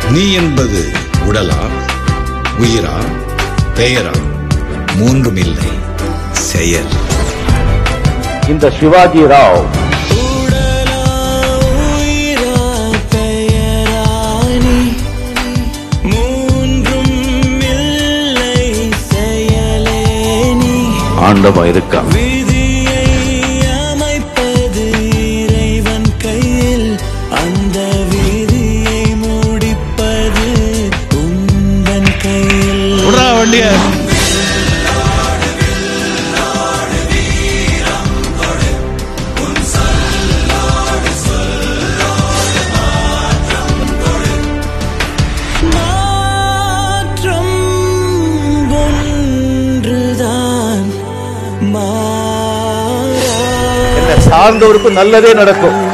நீ என்பது உடலா உயிரா பெயரா மூன்றும் இல்லை செயல் இந்த சிவாஜி ராவ் உடலா உயிரா பெயரானி மூன்றும் இல்லை செயலே நீ ஆண்டவன் இருக்கான் விதியை அமைப்பது இறைவன் கையில் அந்த விதியை முடிப்பது உந்தன் கையில் வண்டிய மாற்றம் ஒன்றுதான் மாறா என்னை சார்ந்தவருக்கு நல்லதே நடக்கும்